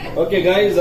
Okay guys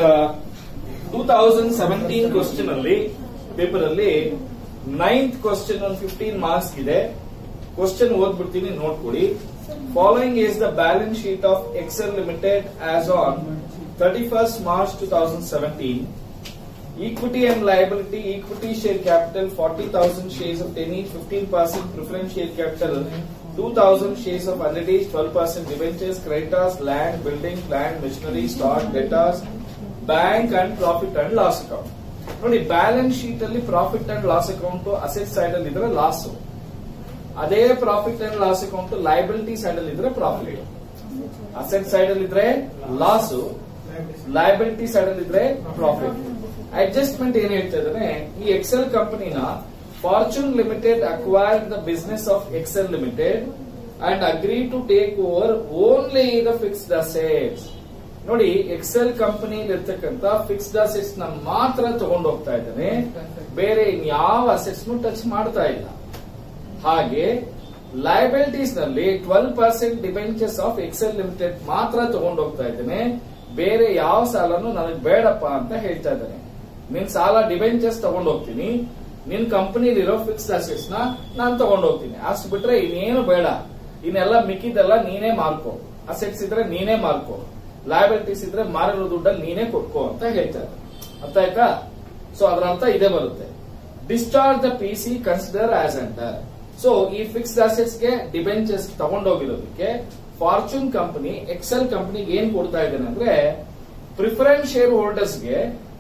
two thousand seventeen question ಅಲ್ಲಿ paper ಅಲ್ಲಿ ninth question ಒಂದು ಫಿಫ್ಟೀನ್ ಮಾರ್ಕ್ಸ್ ಇದೆ ಕ್ವಶನ್ ಓದ್ಬಿಡ್ತೀನಿ ನೋಡ್ಕೊಡಿ following is the balance sheet of Excel limited as on thirty first March two thousand seventeen Equity and liability, equity share capital 40,000 shares of Tenny, 15% preference share capital, 2,000 shares of Undertage, 12% debentures, creditors, land, building, plant, machinery, stock, debtors, bank and profit and loss account. ನೋಡಿ balance sheet ಅಲ್ಲಿ profit and loss account asset side ಅಲ್ಲಿ ಇದ್ರೆ loss ಅದೇ profit and loss account liability side ಅಲ್ಲಿ ಇದ್ರೆ profit asset side ಅಲ್ಲಿ ಇದ್ರೆ loss liability side ಅಲ್ಲಿ ಇದ್ರೆ ಪ್ರಾಫಿಟ್ ಅಡ್ಜಸ್ಟ್ಮೆಂಟ್ ಏನ್ ಹೇಳ್ತಾ ಇದ್ದಾನೆ ಈ ಎಕ್ಸೆಲ್ ಕಂಪನಿನ Fortune Limited acquired the business of Excel Limited and agree to take over only the fixed assets ನೋಡಿ ಎಕ್ಸೆಲ್ ಕಂಪನಿ ಇರ್ತಕ್ಕಂತ ಫಿಕ್ಸ್ಡ್ ಅಸೆಟ್ಸ್ ನ ಮಾತ್ರ ತಗೊಂಡು ಹೋಗ್ತಾ ಇದ್ದಾನೆ ಬೇರೆ ಯಾವ ಅಸೆಟ್ಸ್ ಟಚ್ ಮಾಡ್ತಾ ಇಲ್ಲ ಹಾಗೆ ಲಯಬಿಲಿಟೀಸ್ ನಲ್ಲಿ twelve percent debentures of Excel Limited ಮಾತ್ರ ತಗೊಂಡು ಹೋಗ್ತಾ ಇದ್ದೇನೆ ಬೇರೆ ಯಾವ ಸಾಲನು ನನಗೆ ಬೇಡಪ್ಪ ಅಂತ ಹೇಳ್ತಾ ಇದ್ದಾನೆ ನಿನ್ ಸಾಲ ಡಿಬೆಂಚರ್ಸ್ ತಗೊಂಡು ಹೋಗ್ತೀನಿ ನಿನ್ ಕಂಪನಿಲಿರೋ ಫಿಕ್ಸ್ಡ್ ಅಸೆಟ್ಸ್ ನ ನಾನ್ ತಗೊಂಡು ಹೋಗ್ತೀನಿ ಅಷ್ಟು ಬಿಟ್ರೆ ಇನ್ನೇನು ಬೇಡ ಇನ್ನೆಲ್ಲ ಮಿಕ್ಕಿದೆಲ್ಲ ನೀನೇ ಮಾರ್ಕೋ ಅಸೆಟ್ಸ್ ಇದ್ರೆ ನೀನೇ ಮಾರ್ಕೋ ಲಯಬಿಲಿಟೀಸ್ ಇದ್ರೆ ಮಾರಿರೋ ದುಡ್ಡಲ್ಲಿ ನೀನೇ ಕೊಟ್ಕೋ ಅಂತ ಹೇಳ್ತಾರೆ ಅರ್ಥ ಆಯ್ತಾ ಸೊ ಅದರ ಅರ್ಥ ಇದೇ ಬರುತ್ತೆ discharge the P C consider as under so ಈ ಫಿಕ್ಸ್ಡ್ ಅಸೆಟ್ಸ್ ಗೆ ಡಿಬೆಂಚರ್ಸ್ ತಗೊಂಡೋಗಿರೋದಕ್ಕೆ ಫಾರ್ಚೂನ್ ಕಂಪನಿ ಎಕ್ಸೆಲ್ ಕಂಪನಿಗೆ ಏನ್ ಕೊಡ್ತಾ ಇದ್ದೇನೆ ಅಂದ್ರೆ ಪ್ರಿಫರೆನ್ಸ್ ಶೇರ್ ಹೋಲ್ಡರ್ಸ್ಗೆ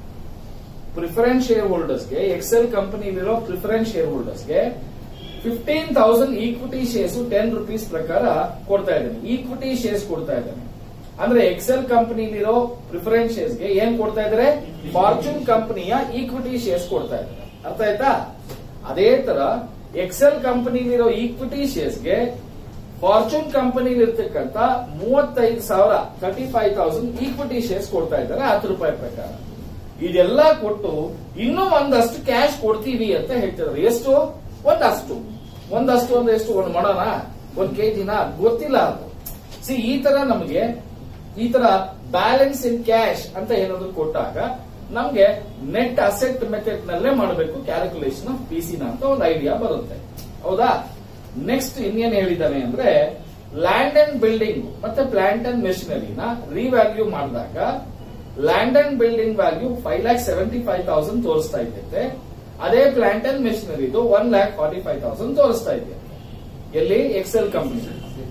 ಪ್ರಿಫರೆನ್ಸ್ ಶೇರ್ ಹೋಲ್ಡರ್ಸ್ಗೆ ಎಕ್ಸೆಲ್ ಕಂಪನಿಲಿರೋ ಪ್ರಿಫರೆನ್ಸ್ ಶೇರ್ ಹೋಲ್ಡರ್ಸ್ಗೆ fifteen thousand equity shares ten rupees ಪ್ರಕಾರ ಕೊಡ್ತಾ ಇದ್ದೇನೆ ಈಕ್ವಿಟಿ ಶೇರ್ಸ್ ಕೊಡ್ತಾ ಇದ್ದೇನೆ ಅಂದ್ರೆ ಎಕ್ಸೆಲ್ ಕಂಪನಿಲಿರೋ ಪ್ರಿಫರೆನ್ಸ್ ಶೇರ್ಸ್ಗೆ ಏನ್ ಕೊಡ್ತಾ ಇದ್ದಾರೆ ಫಾರ್ಚೂನ್ ಕಂಪನಿಯ ಈಕ್ವಿಟಿ ಶೇರ್ಸ್ ಕೊಡ್ತಾ ಇದ್ದಾರೆ ಅರ್ಥ ಆಯ್ತಾ ಅದೇ ತರ ಎಕ್ಸೆಲ್ ಕಂಪನಿಲಿರೋ ಈಕ್ವಿಟಿ ಶೇರ್ಸ್ಗೆ ಫಾರ್ಚೂನ್ ಕಂಪನಿ ಇರ್ತಕ್ಕಂತ ಮೂವತ್ತೈದು ಸಾವಿರ thirty five thousand equity shares ಕೊಡ್ತಾ ಇದ್ದಾರೆ ಹತ್ತು ರೂಪಾಯಿ ಪ್ರಕಾರ ಇದೆಲ್ಲ ಕೊಟ್ಟು ಇನ್ನೂ ಒಂದಷ್ಟು ಕ್ಯಾಶ್ ಕೊಡ್ತೀವಿ ಅಂತ ಹೇಳ್ತಿದ್ದಾರೆ ಎಷ್ಟು ಒಂದಷ್ಟು ಒಂದಷ್ಟು ಅಂದ್ರೆ ಎಷ್ಟು ಒಂದು ಮಾಡೋಣ ಒಂದ್ ಕೆಜಿನ ಗೊತ್ತಿಲ್ಲ ಅದು ಸಿ ಈ ತರ ನಮಗೆ ಈ ತರ ಬ್ಯಾಲೆನ್ಸ್ ಇನ್ ಕ್ಯಾಶ್ ಅಂತ ಏನಾದ್ರು ಕೊಟ್ಟಾಗ ನಮ್ಗೆ ನೆಟ್ ಅಸೆಟ್ ಮೆಥಡ್ ನಲ್ಲೇ ಮಾಡಬೇಕು ಕ್ಯಾಲ್ಕುಲೇಷನ್ ಆಫ್ ಪಿ ನ ಅಂತ ಒಂದು ಐಡಿಯಾ ಬರುತ್ತೆ ಹೌದಾ ನೆಕ್ಸ್ಟ್ ಇನ್ನೇನ್ ಹೇಳಿದ್ದಾನೆ ಅಂದ್ರೆ ಲ್ಯಾಂಡ್ ಅಂಡ್ ಬಿಲ್ಡಿಂಗ್ ಮತ್ತೆ ಪ್ಲಾಂಟ್ ಅಂಡ್ ಮೆಷಿನರಿನ ರಿವ್ಯಾಲ್ಯೂ ಮಾಡಿದಾಗ land and building value five lakh seventy five thousand ತೋರಿಸ್ತಾ ಇದ್ದೈತೆ ಅದೇ ಪ್ಲಾಂಟ್ ಅಂಡ್ ಮೆಷಿನರಿದು one lakh forty five thousand ತೋರಿಸ್ತಾ ಇದೆ ಎಲ್ಲಿ ಎಕ್ಸೆಲ್ ಕಂಪನಿ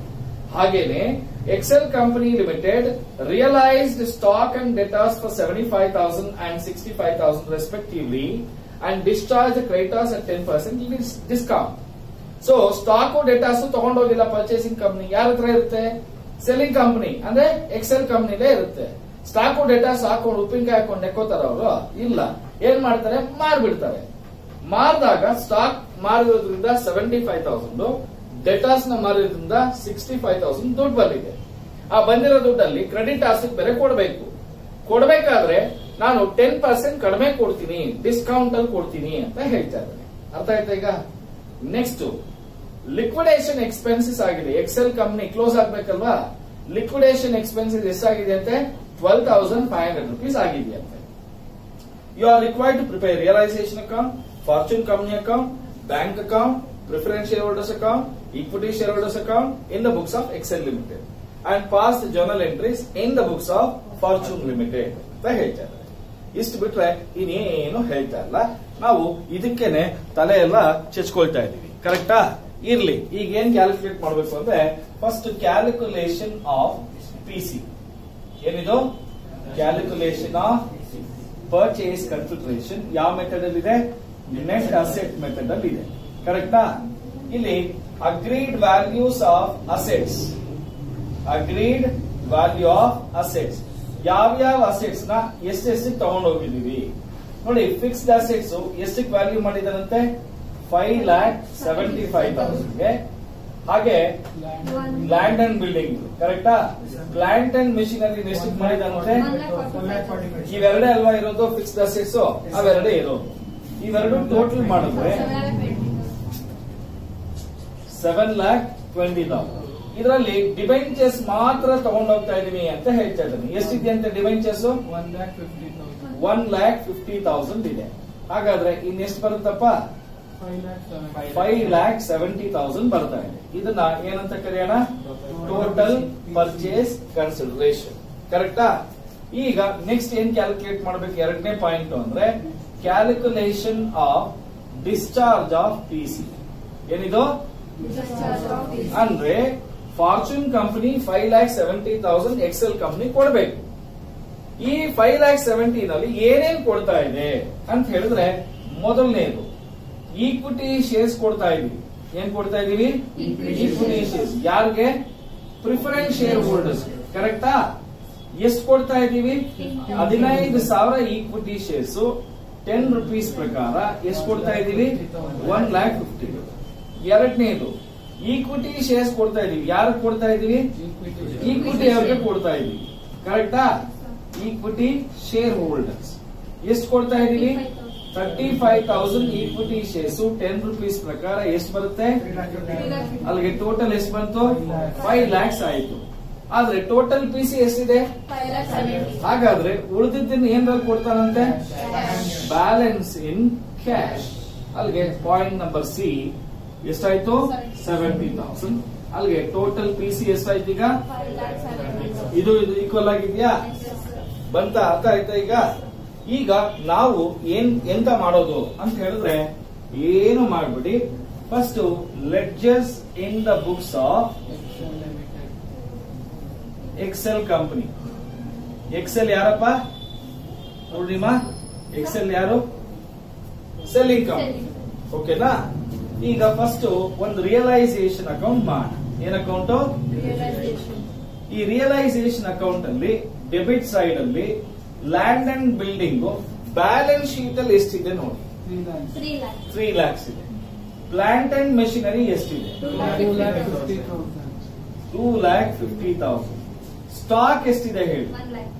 ಹಾಗೇನೆ Excel company Limited realised stock and debtors for seventy five thousand and sixty five thousand respectively and discharge creditors at ten percent discount so stock debtors ತಗೊಂಡೋಗಿಲ್ಲ purchasing company ಯಾರ ಹತ್ರ ಇರುತ್ತೆ selling company ಅಂದ್ರೆ Excel ಕಂಪನಿಲೇ ಇರುತ್ತೆ stock datas ಹಾಕೊಂಡು ಉಪ್ಪಿನಕಾಯಿ ಹಾಕೊಂಡು ನೆಕ್ಕೋತಾರ ಅವರು ಇಲ್ಲ ಏನ್ ಮಾಡ್ತಾರೆ ಮಾರ್ಬಿಡ್ತಾರೆ ಮಾರಿದಾಗ ಸ್ಟಾಕ್ ಮಾರಿರೋದ್ರಿಂದ ಸೆವೆಂಟಿ ಫೈವ್ ತೌಸಂಡ್ ಡೆಟಾಸ್ ನ ಮಾರಿದ್ರಿಂದ ಸಿಕ್ಸ್ಟಿ ಫೈವ್ ತೌಸಂಡ್ ದುಡ್ಡು ಬಂದಿದೆ ಆ ಬಂದಿರೋ ದುಡ್ಡಲ್ಲಿ ಕ್ರೆಡಿಟ್ ಆಸ್ತಿ ಬೇರೆ ಕೊಡಬೇಕು ಕೊಡಬೇಕಾದ್ರೆ ನಾನು ಟೆನ್ ಪರ್ಸೆಂಟ್ ಕಡಿಮೆ ಕೊಡ್ತೀನಿ ಡಿಸ್ಕೌಂಟ್ ಅಲ್ಲಿ ಕೊಡ್ತೀನಿ ಅಂತ ಹೇಳ್ತಾ ಇದ್ದೇನೆ ಅರ್ಥ ಆಯ್ತಾ ಈಗ ನೆಕ್ಸ್ಟ್ ಲಿಕ್ವಿಡೇಷನ್ ಎಕ್ಸ್ಪೆನ್ಸಸ್ ಆಗಿದೆ ಎಕ್ಸೆಲ್ ಕಂಪನಿ ಕ್ಲೋಸ್ ಆಗ್ಬೇಕಲ್ವಾ ಲಿಕ್ವಿಡೇಷನ್ ಎಕ್ಸ್ಪೆನ್ಸಸ್ ಎಷ್ಟಾಗಿದೆ ಅಂತೆ twelve thousand five hundred rupees ಆಗಿದೆಯಂತೆ you are required to prepare realisation account Fortune company account bank account preference share holders account equity share holders account in the books of Excel Limited and pass the journal entries in the books of Fortune Limited ಅಂತ ಹೇಳ್ತಾ ಇದ್ದಾರೆ ಇಷ್ಟು ಬಿಟ್ರೆ ಇನ್ನೇನು ಹೇಳ್ತಾ ಇಲ್ಲ ನಾವು ಇದಕ್ಕೇನೆ ತಲೆ ಎಲ್ಲ ಚೆಚ್ಕೊಳ್ತಾ ಇದೀವಿ ಕರೆಕ್ಟಾ ಇರ್ಲಿ ಈಗ ಏನ್ ಕ್ಯಾಲ್ಕುಲೇಟ್ ಮಾಡಬೇಕು ಅಂದ್ರೆ first calculation of P C ಏನಿದು ಕ್ಯಾಲ್ಕುಲೇಷನ್ ಆಫ್ ಪರ್ಚೇಸ್ ಕನ್ಸಿಡರೇಷನ್ ಯಾವ ಮೆಥಡ್ ಅಲ್ಲಿ ಇದೆ ನೆಟ್ ಅಸೆಟ್ ಮೆಥಡ್ ಅಲ್ಲಿ ಇದೆ ಕರೆಕ್ಟಾ ಇಲ್ಲಿ agreed values of assets agreed value of assets ಯಾವ್ಯಾವ ಅಸೆಟ್ಸ್ ನ ಎಷ್ಟೆಷ್ಟಕ್ಕೆ ತಗೊಂಡೋಗಿದೀವಿ ನೋಡಿ ಫಿಕ್ಸ್ಡ್ ಅಸೆಟ್ಸ್ ಎಷ್ಟಕ್ಕೆ ವ್ಯಾಲ್ಯೂ ಮಾಡಿದಾರಂತೆ ಫೈವ್ ಲ್ಯಾಕ್ ಸೆವೆಂಟಿ ಫೈವ್ ತೌಸಂಡ್ಗೆ ಹಾಗೆ ಲ್ಯಾಂಡ್ ಅಂಡ್ ಬಿಲ್ಡಿಂಗ್ ಕರೆಕ್ಟಾ ಪ್ಲಾಂಟ್ ಅಂಡ್ ಮೆಷಿನರಿ ಎಷ್ಟಕ್ಕೆ ಮಾಡಿದಾರಂತೆ ಇವೆರಡೇ ಅಲ್ವಾ ಇರೋದು ಫಿಕ್ಸ್ಡ್ ಅಸೆಟ್ಸ್ ಅವೆರಡೇ ಇರೋದು ಇವೆರಡು ಟೋಟಲ್ ಮಾಡಿದ್ರೆ ಸೆವೆನ್ ಲ್ಯಾಕ್ ಟ್ವೆಂಟಿ ತೌಸಂಡ್ ಇದರಲ್ಲಿ ಡಿಬೆಂಚರ್ಸ್ ಮಾತ್ರ ತಗೊಂಡೋಗ್ತಾ ಇದೀನಿ ಅಂತ ಹೇಳ್ತಾ ಇದ್ದೀನಿ ಎಷ್ಟಿದೆ ಅಂತ debentures one lakh fifty thousand one lakh fifty thousand ಇದೆ ಹಾಗಾದ್ರೆ ಇನ್ನೆಷ್ಟು ಬರುತ್ತಪ್ಪ five lakh seven five lakh seventy thousand ಬರ್ತಾ ಇದೆ ಇದನ್ನ ಏನಂತ ಕರೆಯೋಣ ಟೋಟಲ್ ಪರ್ಚೇಸ್ ಕನ್ಸಿಡರೇಷನ್ ಕರೆಕ್ಟಾ ಈಗ ನೆಕ್ಸ್ಟ್ ಏನ್ ಕ್ಯಾಲ್ಕುಲೇಟ್ ಮಾಡ್ಬೇಕು ಎರಡನೇ ಪಾಯಿಂಟ್ ಅಂದ್ರೆ calculation of discharge of P C ಏನಿದು ಅಂದ್ರೆ Fortune company five lakh seventy thousand Excel company ಕೊಡಬೇಕು ಈ ಫೈವ್ ಲ್ಯಾಕ್ ಸೆವೆಂಟಿ ನಲ್ಲಿ ಏನೇನ್ ಕೊಡ್ತಾ ಇದೆ ಅಂತ ಹೇಳಿದ್ರೆ ಮೊದಲನೇದು ಈಕ್ವಿಟಿ ಶೇರ್ಸ್ ಕೊಡ್ತಾ ಇದೀವಿ ಏನ್ ಕೊಡ್ತಾ ಇದೀವಿ ಈಕ್ವಿಟಿ ಶೇರ್ಸ್ ಯಾರಿಗೆ ಪ್ರಿಫರೆನ್ಸ್ ಶೇರ್ ಹೋಲ್ಡರ್ಸ್ ಕರೆಕ್ಟಾ ಎಷ್ಟು ಕೊಡ್ತಾ ಇದೀವಿ ಹದಿನೈದು ಸಾವಿರ ಈಕ್ವಿಟಿ ಶೇರ್ಸ್ ಟೆನ್ ರುಪೀಸ್ ಪ್ರಕಾರ ಎಷ್ಟು ಕೊಡ್ತಾ ಇದೀವಿ ಒನ್ ಲ್ಯಾಕ್ ಫಿಫ್ಟಿ ಎರಡನೇದು ಈಕ್ವಿಟಿ ಶೇರ್ಸ್ ಕೊಡ್ತಾ ಇದೀವಿ ಯಾರು ಕೊಡ್ತಾ ಇದೀವಿ ಈಕ್ವಿಟಿ ಅವ್ರಿಗೆ ಕೊಡ್ತಾ ಇದೀವಿ ಕರೆಕ್ಟಾ ಈಕ್ವಿಟಿ ಶೇರ್ ಹೋಲ್ಡರ್ಸ್ ಎಷ್ಟು ಕೊಡ್ತಾ ಇದೀವಿ thirty five thousand equity shares ten rupees ಪ್ರಕಾರ ಎಷ್ಟು ಬರುತ್ತೆ ಅಲ್ಲಿಗೆ ಟೋಟಲ್ ಎಷ್ಟು ಬಂತು ಫೈವ್ ಲ್ಯಾಕ್ಸ್ ಆಯ್ತು ಆದ್ರೆ ಟೋಟಲ್ ಪಿ ಸಿ ಎಷ್ಟಿದೆ ಹಾಗಾದ್ರೆ ಉಳಿದಿದ್ದನ್ನ ಏನ್ರಲ್ಲಿ ಕೊಡ್ತಾನಂತೆ ಬ್ಯಾಲೆನ್ಸ್ ಇನ್ ಕ್ಯಾಶ್ ಅಲ್ಲಿಗೆ ಪಾಯಿಂಟ್ ನಂಬರ್ ಸಿ ಎಷ್ಟಾಯ್ತು ಸೆವೆಂಟಿ ತೌಸಂಡ್ ಅಲ್ಲಿಗೆ ಟೋಟಲ್ ಪಿ ಸಿ ಎಷ್ಟಾಯ್ತು ಈಗ ಇದು ಇದು ಈಕ್ವಲ್ ಆಗಿದ್ಯಾ ಬಂತ ಅರ್ಥ ಆಯ್ತಾ ಈಗ ಈಗ ನಾವು ಏನ್ ಎಂತ ಮಾಡೋದು ಅಂತ ಹೇಳಿದ್ರೆ ಏನು ಮಾಡ್ಬಿಡಿ first ledgers in the books of Excel company Excel ಯಾರಪ್ಪ ಪೂರ್ಣಿಮಾ ಎಕ್ಸೆಲ್ ಯಾರು ಸೆಲ್ಲಿಂಗ್ ಕಂಪನಿ ಓಕೆನಾ ಈಗ ಫಸ್ಟ್ ಒಂದು ರಿಯಲೈಸೇಷನ್ ಅಕೌಂಟ್ ಮಾಡ ಏನ್ ಅಕೌಂಟ್ ಈ ರಿಯಲೈಸೇಷನ್ ಅಕೌಂಟ್ ಅಲ್ಲಿ ಡೆಬಿಟ್ ಸೈಡ್ ಅಲ್ಲಿ land and building balance sheet ಅಲ್ಲಿ ಎಷ್ಟಿದೆ ನೋಡಿ ತ್ರೀ ಲ್ಯಾಕ್ ತ್ರೀ ಲ್ಯಾಕ್ಸ್ ಇದೆ ಪ್ಲಾಂಟ್ ಅಂಡ್ ಮೆಷಿನರಿ ಎಷ್ಟಿದೆ two lakh fifty thousand two lakh fifty thousand stock ಎಷ್ಟಿದೆ ಹೇಳಿ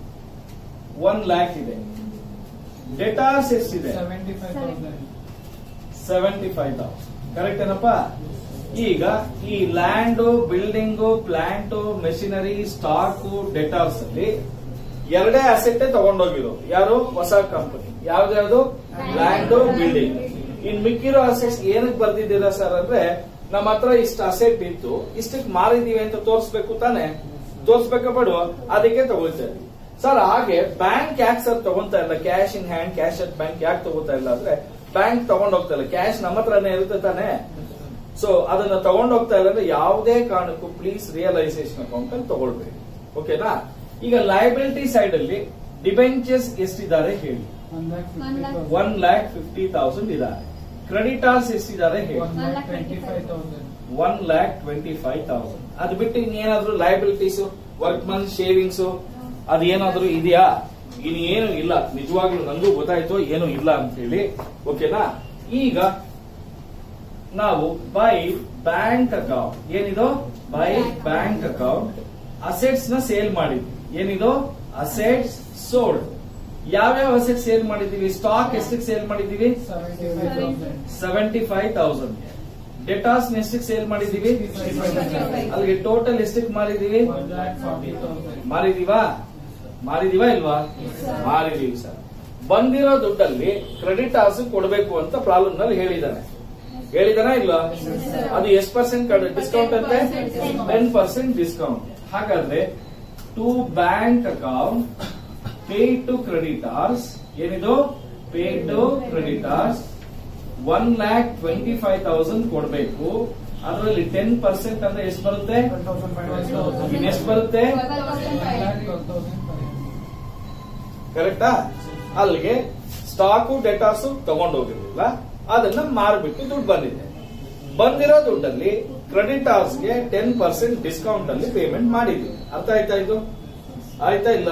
ಒನ್ ಲ್ಯಾಕ್ ಇದೆ ಡೆಟಾಸ್ ಎಷ್ಟಿದೆ seventy five thousand seventy five thousand correct ಏನಪ್ಪ ಈಗ ಈ land building plant machinery stock debtors ಅಲ್ಲಿ ಎರಡೇ ಅಸೆಟ್ ತಗೊಂಡೋಗಿರೋ ಯಾರು ಹೊಸ ಕಂಪನಿ ಯಾವ್ದ್ಯಾವ್ದು ಲ್ಯಾಂಡ್ ಬಿಲ್ಡಿಂಗ್ ಇನ್ ಮಿಕ್ಕಿರೋ ಅಸೆಟ್ಸ್ ಏನಕ್ಕೆ ಬರ್ದಿದ್ದೀರಾ ಸರ್ ಅಂದ್ರೆ ನಮ್ಮ ಹತ್ರ ಇಷ್ಟು ಅಸೆಟ್ ಇತ್ತು ಇಷ್ಟಕ್ಕೆ ಮಾರಿದೀವಿ ಅಂತ ತೋರಿಸ್ಬೇಕು ತಾನೆ ತೋರಿಸ್ಬೇಕಾ ಬೇಡ ಅದಕ್ಕೆ ತಗೊಳ್ತಾ ಇದ್ವಿ ಸರ್ ಹಾಗೆ ಬ್ಯಾಂಕ್ ಯಾಕೆ ಸರ್ ತಗೊಂತಾ ಇಲ್ಲ cash in hand cash at bank ಯಾಕೆ ತಗೋತಾ ಇಲ್ಲ ಅಂದ್ರೆ ಬ್ಯಾಂಕ್ ತಗೊಂಡ್ ಹೋಗ್ತಾ ಇಲ್ಲ ಕ್ಯಾಶ್ ನಮ್ಮ ಹತ್ರನೇ ಇರುತ್ತೆ ತಾನೆ ಸೊ ಅದನ್ನ ತಗೊಂಡ್ ಹೋಗ್ತಾ ಇಲ್ಲ ಅಂದ್ರೆ ಯಾವುದೇ ಕಾರಣಕ್ಕೂ ಪ್ಲೀಸ್ ರಿಯಲೈಸೇಷನ್ ಅಕೌಂಟ್ ಅಲ್ಲಿ ತಗೊಳ್ಬೇಡಿ ಓಕೆನಾ ಈಗ ಲಯಬಿಲಿಟಿ ಸೈಡ್ ಅಲ್ಲಿ ಡಿಬೆಂಚರ್ಸ್ ಎಷ್ಟಿದ್ದಾರೆ ಹೇಳಿ one lakh One fifty lakh. Thousand one lakh fifty thousand ಇದ್ದಾರೆ ಕ್ರೆಡಿಟಾರ್ಸ್ ಎಷ್ಟಿದ್ದಾರೆ ಹೇಳಿ one lakh twenty five thousand one lakh twenty five thousand ಅದು ಬಿಟ್ಟು ಇನ್ನೇನಾದ್ರೂ ಲಯಬಿಲಿಟೀಸ್ ವರ್ಕ್ ಮನ್ ಶೇವಿಂಗ್ಸ್ ಅದು ಏನಾದ್ರೂ ಇದೆಯಾ ಇನ್ನು ಏನು ಇಲ್ಲ ನಿಜವಾಗ್ಲೂ ನನಗೂ ಗೊತ್ತಾಯ್ತು ಏನು ಇಲ್ಲ ಅಂತ ಹೇಳಿ ಓಕೆನಾ ಈಗ ನಾವು ಬೈ ಬ್ಯಾಂಕ್ ಅಕೌಂಟ್ ಏನಿದು ಬೈ ಬ್ಯಾಂಕ್ ಅಕೌಂಟ್ ಅಸೆಟ್ಸ್ ನ ಸೇಲ್ ಮಾಡಿದ್ವಿ ಏನಿದು ಅಸೆಟ್ಸ್ ಸೋಲ್ಡ್ ಯಾವ್ಯಾವ ಅಸೆಟ್ ಸೇಲ್ ಮಾಡಿದೀವಿ ಸ್ಟಾಕ್ ಎಷ್ಟಕ್ಕೆ ಸೇಲ್ ಮಾಡಿದೀವಿ seventy five thousand seventy five thousand debtors ಎಷ್ಟಕ್ಕೆ ಸೇಲ್ ಮಾಡಿದೀವಿ ಅಲ್ಲಿಗೆ ಟೋಟಲ್ ಎಷ್ಟಕ್ಕೆ ಮಾರಿದೀವಿ ಒನ್ ಲ್ಯಾಕ್ ಫಾರ್ಟಿ ತೌಸಂಡ್ ಮಾರಿದೀವಾ ಮಾರಿದೀವಾ ಇಲ್ವಾ ಮಾರಿದೀವಿ ಸರ್ ಬಂದಿರೋ ದುಡ್ಡಲ್ಲಿ ಕ್ರೆಡಿಟ್ ಆರ್ಸ್ ಕೊಡಬೇಕು ಅಂತ ಪ್ರಾಬ್ಲಮ್ ನಲ್ಲಿ ಹೇಳಿದಾನೆ ಹೇಳಿದಾನ ಇಲ್ವಾ ಅದು ಎಷ್ಟು ಪರ್ಸೆಂಟ್ ಡಿಸ್ಕೌಂಟ್ ಅಂತೆ ಟೆನ್ ಪರ್ಸೆಂಟ್ ಡಿಸ್ಕೌಂಟ್ ಹಾಗಾದ್ರೆ to bank account pay to creditors ಏನಿದು pay to creditors one lakh twenty five thousand ಕೊಡಬೇಕು ಅದರಲ್ಲಿ ಟೆನ್ ಪರ್ಸೆಂಟ್ ಅಂದ್ರೆ ಎಷ್ಟು ಬರುತ್ತೆ ಟ್ವೆಲ್ ತೌಸಂಡ್ ಫೈವ್ ಹಂಡ್ರೆಡ್ ಇನ್ ಎಷ್ಟು ಬರುತ್ತೆ one lakh twelve thousand five ಕರೆಕ್ಟಾ ಅಲ್ಲಿಗೆ ಸ್ಟಾಕು ಡೆಟಾಸು ತಗೊಂಡೋಗಿರಲಿಲ್ಲ ಅದನ್ನ ಮಾರ್ಬಿಟ್ಟು ದುಡ್ಡು ಬಂದಿದೆ ಬಂದಿರೋ ದುಡ್ಡಲ್ಲಿ ಕ್ರೆಡಿಟಾರ್ಸ್ಗೆ ಟೆನ್ ಪರ್ಸೆಂಟ್ ಡಿಸ್ಕೌಂಟ್ ಅಲ್ಲಿ ಪೇಮೆಂಟ್ ಮಾಡಿದ್ವಿ ಅರ್ಥ ಆಯ್ತಾ ಇದು ಆಯ್ತಾ ಇಲ್ಲ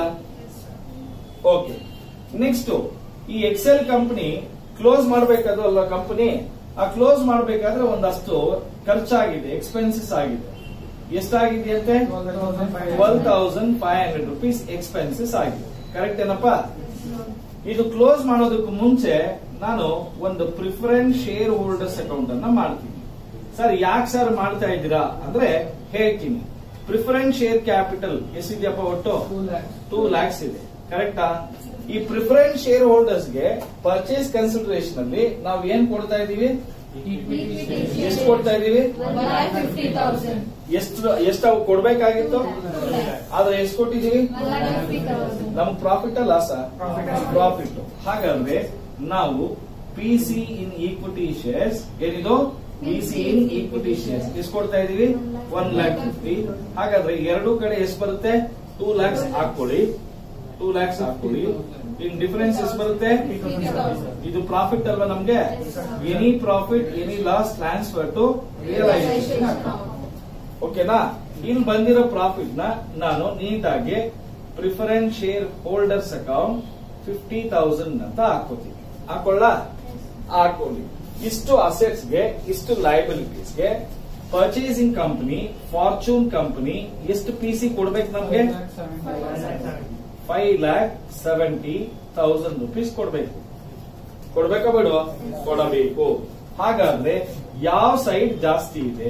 ಓಕೆ ನೆಕ್ಸ್ಟ್ ಈ ಎಕ್ಸೆಲ್ ಕಂಪನಿ ಕ್ಲೋಸ್ ಮಾಡಬೇಕಾದ್ರಲ್ಲ ಕಂಪನಿ ಆ ಕ್ಲೋಸ್ ಮಾಡಬೇಕಾದ್ರೆ ಒಂದಷ್ಟು ಖರ್ಚಾಗಿದೆ ಎಕ್ಸ್ಪೆನ್ಸಸ್ ಆಗಿದೆ ಎಷ್ಟಾಗಿದೆ ಅಂತೆ twelve thousand five twelve thousand five hundred rupees expenses ಆಗಿದೆ ಕರೆಕ್ಟ್ ಏನಪ್ಪಾ ಇದು ಕ್ಲೋಸ್ ಮಾಡೋದಕ್ಕೂ ಮುಂಚೆ ನಾನು ಒಂದು ಪ್ರಿಫರೆನ್ಸ್ ಶೇರ್ ಹೋಲ್ಡರ್ಸ್ ಅಕೌಂಟ್ ಅನ್ನ ಮಾಡ್ತೀನಿ ಸರ್ ಯಾಕೆ ಸರ್ ಮಾಡ್ತಾ ಇದ್ದೀರಾ ಅಂದ್ರೆ ಹೇಳ್ತೀನಿ ಪ್ರಿಫರೆನ್ಸ್ ಶೇರ್ ಕ್ಯಾಪಿಟಲ್ ಎಷ್ಟಿದೆಯಪ್ಪ ಒಟ್ಟು Two lakhs. ಟೂ ಲ್ಯಾಕ್ಸ್ ಇದೆ ಕರೆಕ್ಟಾ ಈ ಪ್ರಿಫರೆನ್ಸ್ ಶೇರ್ ಹೋಲ್ಡರ್ಸ್ ಗೆ ಪರ್ಚೇಸ್ ಕನ್ಸಿಡರೇಷನ್ ಅಲ್ಲಿ ನಾವು ಏನ್ ಕೊಡ್ತಾ ಇದೀವಿ Equity ಎಷ್ಟು ಕೊಡ್ತಾ ಇದೀವಿ One lakh fifty thousand. ಎಷ್ಟು ಎಷ್ಟು ಅವು ಕೊಡ್ಬೇಕಾಗಿತ್ತು ಆದ್ರೆ ಎಷ್ಟು ಕೊಟ್ಟಿದೀವಿ One lakh fifty thousand. ನಮ್ ಪ್ರಾಫಿಟ್ ಲಾಸ Profit. ಪ್ರಾಫಿಟ್ ಹಾಗಾದ್ರೆ ನಾವು P C in equity shares ಏನಿದು P C in equity shares ಎಷ್ಟು ಕೊಡ್ತಾ ಇದೀವಿ ಒನ್ ಲ್ಯಾಕ್ ಫಿಫ್ಟಿ ಹಾಗಾದ್ರೆ ಎರಡು ಕಡೆ ಎಷ್ಟು ಬರುತ್ತೆ ಟೂ ಲ್ಯಾಕ್ಸ್ ಹಾಕೊಳ್ಳಿ ಟೂ ಲ್ಯಾಕ್ಸ್ ಹಾಕೊಳ್ಳಿ ಇನ್ ಡಿಫರೆನ್ಸ್ ಎಷ್ಟು ಬರುತ್ತೆ Fifty thousand. ಇದು ಪ್ರಾಫಿಟ್ ಅಲ್ವಾ ನಮ್ಗೆ any profit any loss transfer to realisation Realization account. ಓಕೆನಾ ಇಲ್ಲಿ ಬಂದಿರೋ ಪ್ರಾಫಿಟ್ ನ ನಾನು ನೀಟಾಗಿ preference share holders account fifty thousand ಅಂತ ಹಾಕೋತೀನಿ ಹಾಕೊಳ್ಳ ಹಾಕೊಳ್ಳಿ ಇಷ್ಟು ಅಸೆಟ್ಸ್ ಗೆ ಇಷ್ಟು ಲಯಬಿಲಿಟೀಸ್ ಗೆ ಪರ್ಚೇಸಿಂಗ್ ಕಂಪನಿ ಫಾರ್ಚೂನ್ ಕಂಪನಿ ಎಷ್ಟು ಪಿ ಸಿ ಕೊಡ್ಬೇಕು ನಮ್ಗೆ One lakh seventy. Five lakh seventy thousand rupees ಕೊಡ್ಬೇಕು ಕೊಡ್ಬೇಕಾ ಬೇಡ ಕೊಡಬೇಕು ಹಾಗಾದ್ರೆ ಯಾವ ಸೈಡ್ ಜಾಸ್ತಿ ಇದೆ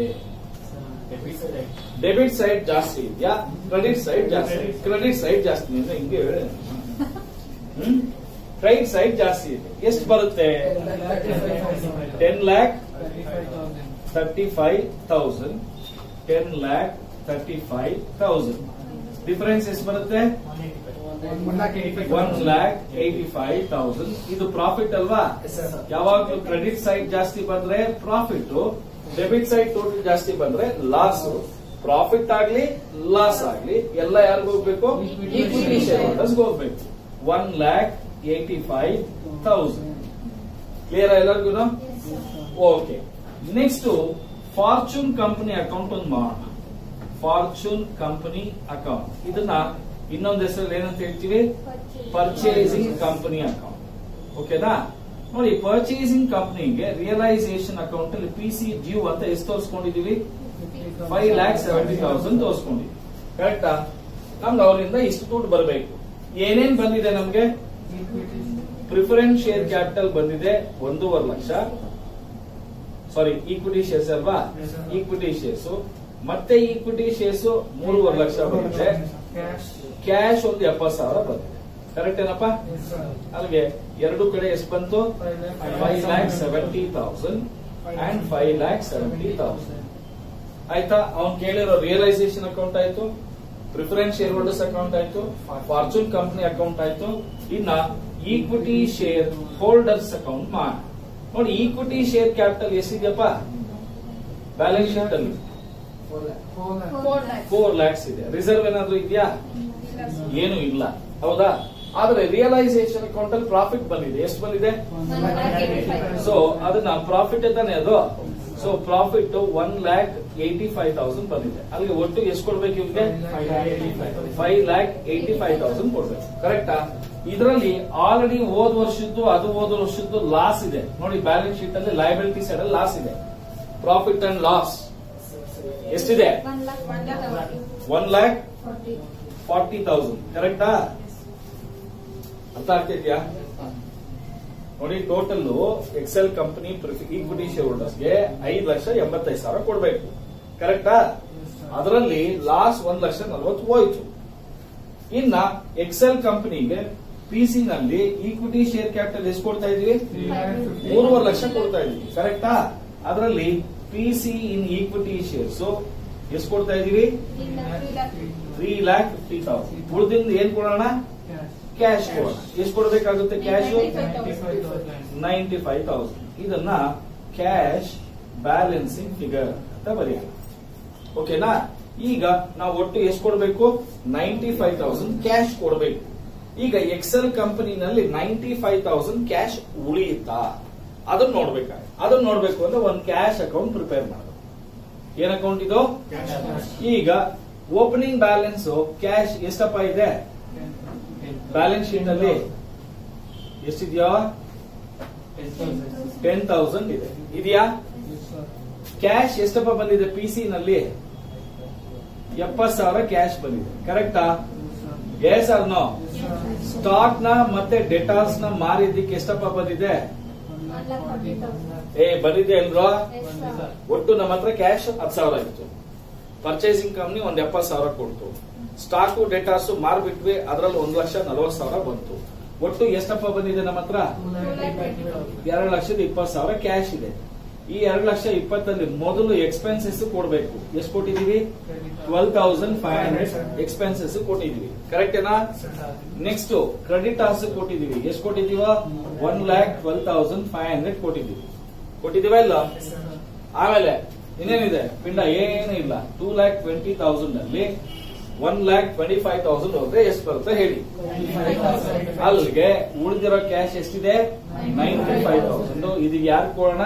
ಡೆಬಿಟ್ ಸೈಡ್ ಜಾಸ್ತಿ ಇದೆಯಾ ಕ್ರೆಡಿಟ್ ಸೈಡ್ ಜಾಸ್ತಿ ಕ್ರೆಡಿಟ್ ಸೈಡ್ ಜಾಸ್ತಿ ಇದೆ ಹಿಂಗೆ ಹೇಳಿ ಹ್ಮ್ ಕ್ರೆಡಿಟ್ ಸೈಡ್ ಜಾಸ್ತಿ ಇದೆ ಎಷ್ಟು ಬರುತ್ತೆ ten lakh Thirty-five thousand. Thirty five thousand ten lakh thirty five thousand difference ಎಷ್ಟು ಬರುತ್ತೆ One lakh eighty-five. One lakh eighty five thousand ಇದು ಪ್ರಾಫಿಟ್ ಅಲ್ವಾ ಯಾವಾಗ್ಲೂ ಕ್ರೆಡಿಟ್ ಸೈಡ್ ಜಾಸ್ತಿ ಬಂದ್ರೆ ಪ್ರಾಫಿಟ್ ಡೆಬಿಟ್ ಸೈಡ್ ಟೋಟಲ್ ಜಾಸ್ತಿ ಬಂದ್ರೆ ಲಾಸ್ ಪ್ರಾಫಿಟ್ ಆಗ್ಲಿ ಲಾಸ್ ಆಗ್ಲಿ ಎಲ್ಲ ಯಾರಿಗೂ ಹೋಗ್ಬೇಕು ಈಕ್ವಿಟಿ ಶೇರ್ ಹೋಲ್ಡರ್ಸ್ ಹೋಗ್ಬೇಕು one lakh eighty five thousand clear ಎಲ್ಲರಿಗೂ okay next Fortune company account ಒಂದು ಮಾಡೋಣ ಫಾರ್ಚೂನ್ ಕಂಪನಿ ಅಕೌಂಟ್ ಇದನ್ನ ಇನ್ನೊಂದು ಹೆಸರಲ್ಲಿ ಏನಂತ ಹೇಳ್ತೀವಿ ಪರ್ಚೇಸಿಂಗ್ ಕಂಪನಿ ಅಕೌಂಟ್ ಓಕೆನಾ ನೋಡಿ ಪರ್ಚೇಸಿಂಗ್ ಕಂಪನಿಗೆ ರಿಯಲೈಸೇಷನ್ ಅಕೌಂಟ್ ಅಲ್ಲಿ ಪಿ ಸಿ ಡ್ಯೂ ಅಂತ ಎಷ್ಟು ತೋರಿಸ್ಕೊಂಡಿದೀವಿ ಫೈವ್ ಲ್ಯಾಕ್ ಸೆವೆಂಟಿ ತೌಸಂಡ್ ತೋರಿಸ್ಕೊಂಡಿದ್ವಿ ಕರೆಕ್ಟಾ ನಮ್ಗೆ ಅವರಿಂದ ಇಷ್ಟು ದುಡ್ಡು ಬರಬೇಕು ಏನೇನ್ ಬಂದಿದೆ ನಮ್ಗೆ Equity. ಪ್ರಿಫರೆನ್ಸ್ ಶೇರ್ ಕ್ಯಾಪಿಟಲ್ ಬಂದಿದೆ ಒಂದೂವರೆ ಲಕ್ಷ ಸಾರಿ ಈಕ್ವಿಟಿ ಶೇರ್ಸ್ ಅಲ್ವಾ Yes, sir. ಈಕ್ವಿಟಿ ಶೇರ್ಸ್ ಮತ್ತೆ ಈಕ್ವಿಟಿ ಶೇರ್ಸ್ ಮೂರುವರೆ ಲಕ್ಷ ಬಂದಿದೆ Cash. ಕ್ಯಾಶ್ ಒಂದು ಎಪ್ಪತ್ತು ಸಾವಿರ ಬಂದಿದೆ ಕರೆಕ್ಟ್ ಏನಪ್ಪಾ Yes, sir. ಅಲ್ಲಿಗೆ ಎರಡು ಕಡೆ ಎಷ್ಟು ಬಂತು Five lakh. Five lakh seventy thousand and five lakh seventy thousand ಆಯ್ತಾ ಅವ್ನು ಕೇಳಿರೋ ರಿಯಲೈಸೇಷನ್ ಅಕೌಂಟ್ ಆಯ್ತು ಪ್ರಿಫರೆನ್ಸ್ ಶೇರ್ ಹೋಲ್ಡರ್ಸ್ ಅಕೌಂಟ್ ಆಯ್ತು ಫಾರ್ಚೂನ್ ಕಂಪನಿ ಅಕೌಂಟ್ ಆಯ್ತು ಇನ್ನ ಈಕ್ವಿಟಿ ಶೇರ್ ಹೋಲ್ಡರ್ಸ್ ಅಕೌಂಟ್ ಮಾಡಿ ನೋಡಿ ಈಕ್ವಿಟಿ ಶೇರ್ ಕ್ಯಾಪಿಟಲ್ ಎಷ್ಟಿದೆಯಪ್ಪ ಬ್ಯಾಲೆನ್ಸ್ ಶೀಟ್ ಅಲ್ಲಿ Four lakh. Four lakhs. Four lakhs ಇದೆ ರಿಸರ್ವ್ ಏನಾದ್ರು ಇದೆಯಾ ಏನು ಇಲ್ಲ ಹೌದಾ ಆದ್ರೆ ರಿಯಲೈಸೇಷನ್ ಅಕೌಂಟ್ ಅಲ್ಲಿ ಪ್ರಾಫಿಟ್ ಬಂದಿದೆ ಎಷ್ಟು ಬಂದಿದೆ One One lakh eighty-five. So ಅದನ್ನ ಪ್ರಾಫಿಟ್ ತಾನೆ ಅದು so profit one lakh eighty five thousand ಬಂದಿದೆ ಅಲ್ಲಿಗೆ ಒಟ್ಟು ಎಷ್ಟು ಕೊಡ್ಬೇಕು ಇವ್ರಿಗೆ Five lakh eighty-five. Five lakh eighty five thousand ಕೊಡ್ಬೇಕು ಕರೆಕ್ಟಾ ಇದರಲ್ಲಿ ಆಲ್ರೆಡಿ ಹೋದ ವರ್ಷದ್ದು ಅದು ಹೋದ ವರ್ಷದ್ದು ಲಾಸ್ ಇದೆ ನೋಡಿ ಬ್ಯಾಲೆನ್ಸ್ ಶೀಟ್ ಅಲ್ಲಿ ಲಯಬಿಲಿಟಿ ಸೈಡ್ ಅಲ್ಲಿ ಲಾಸ್ ಇದೆ ಪ್ರಾಫಿಟ್ ಅಂಡ್ ಲಾಸ್ ಎಷ್ಟಿದೆ One lakh, one lakh forty. One lakh Forty. Forty thousand ಕರೆಕ್ಟಾ ಅರ್ಥ ಆಗ್ತಿದ್ಯಾ ನೋಡಿ total Excel company equity share ಹೋಲ್ಡರ್ಸ್ಗೆ ಐದು ಲಕ್ಷ ಎಂಬತ್ತೈದು ಸಾವಿರ ಕೊಡ್ಬೇಕು ಕರೆಕ್ಟಾ ಅದರಲ್ಲಿ ಲಾಸ್ ಒಂದ್ ಲಕ್ಷ ನಲ್ವತ್ತು ಹೋಯ್ತು ಇನ್ನ ಎಕ್ಸೆಲ್ ಕಂಪನಿಗೆ ಪಿ ಸಿ ನಲ್ಲಿ ಈಕ್ವಿಟಿ ಶೇರ್ ಕ್ಯಾಪಿಟಲ್ ಎಷ್ಟು ಕೊಡ್ತಾ ಇದೀವಿ Three lakh fifty. ಮೂರುವರೆ ಲಕ್ಷ ಕೊಡ್ತಾ ಇದೀವಿ ಕರೆಕ್ಟಾ ಅದರಲ್ಲಿ P C in equity shares ಎಷ್ಟು ಕೊಡ್ತಾ ಇದೀವಿ Three lakh, three lakh. Three lakh fifty thousand ಉಳಿದಿಂದ ಏನ್ ಕೊಡೋಣ Cash. ಕ್ಯಾಶ್ ಕೊಡೋಣ ಎಷ್ಟು ಕೊಡಬೇಕಾಗುತ್ತೆ cash Ninety-five thousand. Ninety five thousand ಇದನ್ನ ಕ್ಯಾಶ್ ಬ್ಯಾಲೆನ್ಸಿಂಗ್ ಫಿಗರ್ ಅಂತ ಬರೆಯೋಣ ಓಕೆನಾ ಈಗ ನಾವು ಒಟ್ಟು ಎಷ್ಟು ಕೊಡಬೇಕು ನೈಂಟಿ ಫೈವ್ ತೌಸಂಡ್ ಕ್ಯಾಶ್ ಕೊಡಬೇಕು ಈಗ ಎಕ್ಸೆಲ್ ಕಂಪನಿನಲ್ಲಿ ನೈಂಟಿ ಫೈವ್ ತೌಸಂಡ್ ಕ್ಯಾಶ್ ಉಳಿಯುತ್ತಾ ಅದನ್ನ ನೋಡ್ಬೇಕಾಗುತ್ತೆ ಅದನ್ನ ನೋಡ್ಬೇಕು ಅಂದ್ರೆ ಒಂದು ಕ್ಯಾಶ್ ಅಕೌಂಟ್ ಪ್ರಿಪೇರ್ ಮಾಡಬೇಕು ಏನ್ ಅಕೌಂಟ್ ಇದು ಈಗ ಓಪನಿಂಗ್ ಬ್ಯಾಲೆನ್ಸ್ ಕ್ಯಾಶ್ ಎಷ್ಟಪ್ಪ ಇದೆ ಬ್ಯಾಲೆನ್ಸ್ ಶೀಟ್ ಅಲ್ಲಿ ಎಷ್ಟಿದ್ಯಾ ಟೆನ್ ತೌಸಂಡ್ ಇದೆ ಇದೆಯಾ ಕ್ಯಾಶ್ ಎಷ್ಟಪ್ಪ ಬಂದಿದೆ ಪಿ ಸಿ ನಲ್ಲಿ ಎಪ್ಪತ್ ಸಾವಿರ ಕ್ಯಾಶ್ ಬಂದಿದೆ ಕರೆಕ್ಟಾ ಎಸ್ ಆರ್ ನೋ ಸ್ಟಾಕ್ ನ ಮತ್ತೆ ಡೆಟಾಲ್ಸ್ ನ ಮಾರಿದ್ದಕ್ಕೆ ಎಷ್ಟಪ್ಪ ಬಂದಿದೆ One lakh forty thousand. ಏ ಬಂದಿದೆ ಅಲ್ವಾ Yes, sir. ಒಟ್ಟು ನಮ್ಮ ಹತ್ರ ಕ್ಯಾಶ್ ಹತ್ತು ಸಾವಿರ ಇತ್ತು ಪರ್ಚೇಸಿಂಗ್ ಕಂಪ್ನಿ ಒಂದ್ ಎಪ್ಪತ್ತು ಸಾವಿರ ಕೊಡ್ತು ಸ್ಟಾಕು ಡೇಟಾಸ್ ಮಾರ್ಬಿಟ್ವಿ ಅದರಲ್ಲಿ ಒಂದ್ ಲಕ್ಷ ನಲವತ್ತು ಸಾವಿರ ಬಂತು ಒಟ್ಟು ಎಷ್ಟಪ್ಪ ಬಂದಿದೆ ನಮ್ಮ ಹತ್ರ ಎರಡು ಲಕ್ಷದ ಇಪ್ಪತ್ತು ಸಾವಿರ ಕ್ಯಾಶ್ ಇದೆ ಈ ಎರಡು ಲಕ್ಷ ಇಪ್ಪತ್ತಲ್ಲಿ ಮೊದಲು ಎಕ್ಸ್ಪೆನ್ಸಸ್ ಕೊಡ್ಬೇಕು ಎಷ್ಟು ಕೊಟ್ಟಿದೀವಿ twelve thousand five hundred expenses ಕೊಟ್ಟಿದೀವಿ ಕರೆಕ್ಟೇನಾ ನೆಕ್ಸ್ಟ್ ಕ್ರೆಡಿಟ್ ಆರ್ಸ್ ಕೊಟ್ಟಿದೀವಿ ಎಷ್ಟು ಕೊಟ್ಟಿದೀವ one lakh twelve thousand five hundred ಕೊಟ್ಟಿದೀವಿ ಕೊಟ್ಟಿದೀವ ಇಲ್ಲ ಆಮೇಲೆ ಇನ್ನೇನಿದೆ ಪಿಂಡ ಏನು ಇಲ್ಲ ಟೂ ಲ್ಯಾಕ್ ಟ್ವೆಂಟಿ ತೌಸಂಡ್ ಅಲ್ಲಿ one lakh twenty five thousand ಹೋದ್ರೆ ಎಷ್ಟು ಬರುತ್ತೆ ಹೇಳಿ ಅಲ್ಲಿಗೆ ಉಳಿದಿರೋ ಕ್ಯಾಶ್ ಎಷ್ಟಿದೆ ನೈಂಟಿ ಫೈವ್ ತೌಸಂಡ್ ಇದೀಗ ಯಾರು ಕೊಡೋಣ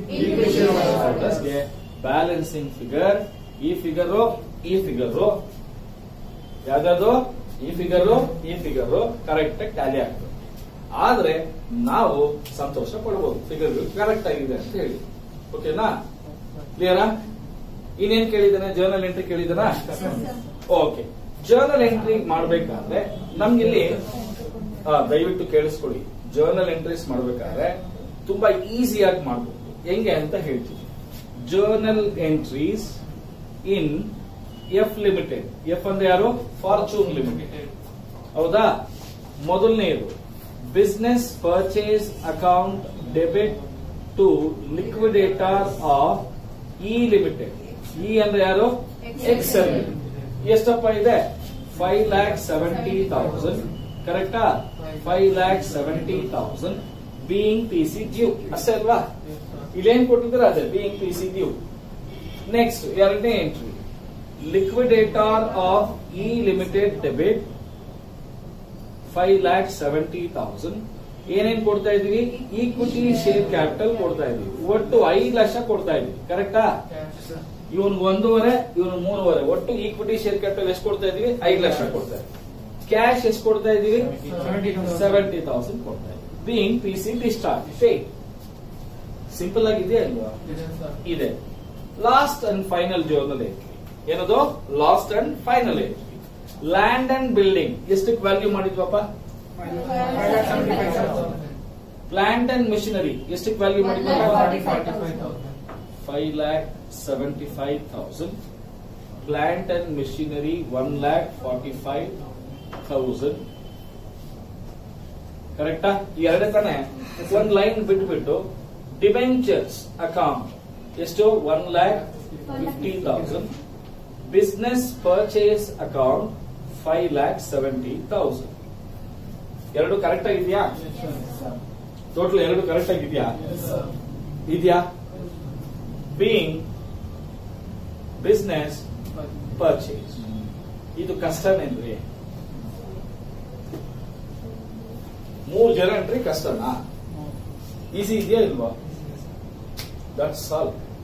ಗೆ ಬ್ಯಾಲೆನ್ಸಿಂಗ್ ಫಿಗರ್ ಈ ಫಿಗರ್ ಈ ಫಿಗರ್ ಯಾವ್ದು ಈ ಫಿಗರ್ ಈ ಫಿಗರ್ ಕರೆಕ್ಟ್ ಆಗಿ ಟ್ಯಾಲಿ ಆಗ್ತದೆ ಆದ್ರೆ ನಾವು ಸಂತೋಷ ಪಡ್ಬೋದು ಫಿಗರ್ ಕರೆಕ್ಟ್ ಆಗಿದೆ ಅಂತ ಹೇಳಿ ಓಕೆನಾ ಕ್ಲಿಯರಾ ಇನ್ನೇನ್ ಕೇಳಿದಾನೆ ಜರ್ನಲ್ ಎಂಟ್ರಿ ಕೇಳಿದಾನ ಓಕೆ ಜರ್ನಲ್ ಎಂಟ್ರಿ ಮಾಡ್ಬೇಕಾದ್ರೆ ನಮ್ಗಿಲ್ಲಿ ಆ, ದಯವಿಟ್ಟು ಕೇಳಿಸ್ಕೊಳ್ಳಿ ಜರ್ನಲ್ ಎಂಟ್ರೀಸ್ ಮಾಡ್ಬೇಕಾದ್ರೆ ತುಂಬಾ ಈಸಿಯಾಗಿ ಮಾಡ್ಬೋದು ಹೆಂಗೆ ಅಂತ ಹೇಳ್ತೀವಿ journal entries in F limited F ಅಂದ್ರೆ ಯಾರು ಫಾರ್ಚೂನ್ ಲಿಮಿಟೆಡ್ ಹೌದಾ ಮೊದಲನೆಯದು business purchase account debit to liquidator of E limited E ಅಂದ್ರೆ ಯಾರು ಎಕ್ಸೆಲ್ ಎಷ್ಟಪ್ಪ ಇದೆ ಫೈವ್ ಲ್ಯಾಕ್ ಸೆವೆಂಟಿ ತೌಸಂಡ್ ಕರೆಕ್ಟಾ five lakh seventy thousand being P C due ಅಷ್ಟೇ ಅಲ್ವಾ ಇಲ್ಲೇನ್ ಕೊಟ್ಟಿದ್ರೆ ಅದೇ being P C due next ಎರಡನೇ entry liquidator of E limited debit five lakh seventy thousand ಏನೇನ್ ಕೊಡ್ತಾ ಇದೀವಿ ಈಕ್ವಿಟಿ ಶೇರ್ ಕ್ಯಾಪಿಟಲ್ ಕೊಡ್ತಾ ಇದೀವಿ ಒಟ್ಟು ಐದು ಲಕ್ಷ ಕೊಡ್ತಾ ಇದೀವಿ ಕರೆಕ್ಟಾ ಇವನ್ ಒಂದೂವರೆ ಇವನು ಮೂರುವರೆ ಒಟ್ಟು ಈಕ್ವಿಟಿ ಶೇರ್ ಕ್ಯಾಪಿಟಲ್ ಎಷ್ಟು ಕೊಡ್ತಾ ಇದೀವಿ ಐದು ಲಕ್ಷ ಕೊಡ್ತಾ ಇದೀವಿ ಕ್ಯಾಶ್ ಎಷ್ಟು ಕೊಡ್ತಾ ಇದೀವಿ ಸೆವೆಂಟಿ ತೌಸಂಡ್ ಕೊಡ್ತಾ ಇದೀವಿ being P C discharge pay simple ಆಗಿದೆ ಅಲ್ವಾ ಇದೆ last and final journal entry ಏನದು last and final entry land and building ಎಷ್ಟಕ್ಕೆ ವ್ಯಾಲ್ಯೂ ಮಾಡಿದ್ವಪ್ಪ ಪ್ಲಾಂಟ್ ಅಂಡ್ ಮಿಷನರಿ ಎಷ್ಟಕ್ಕೆ ವ್ಯಾಲ್ಯೂ ಮಾಡಿದ್ವಪ್ಪ five lakh seventy five thousand plant and machinery one lakh forty five thousand ಕರೆಕ್ಟಾ ಈ ಎರಡೇ ತಾನೆ ಒಂದ್ ಲೈನ್ ಬಿಟ್ಬಿಟ್ಟು ಡಿಬೆಂಚರ್ಸ್ ಅಕೌಂಟ್ ಎಷ್ಟು one lakh fifty thousand business purchase account five lakh seventy thousand ಎರಡು ಕರೆಕ್ಟ್ ಆಗಿದೆಯಾ ಟೋಟಲ್ ಎರಡು ಕರೆಕ್ಟ್ ಆಗಿದೆಯಾ ಇದೆಯಾ ಬೀಯಿಂಗ್ ಬಿಸ್ನೆಸ್ ಪರ್ಚೇಸ್ ಇದು ಕಷ್ಟನೇನ್ರಿ ಮೂರ್ ಜನ ಎಂಟ್ರಿ ಕಷ್ಟನಾ ಈಸಿ ಇದೆಯಾ ಇಲ್ವಾ ದಟ್ಸ್ ಸಾಲ್ವ್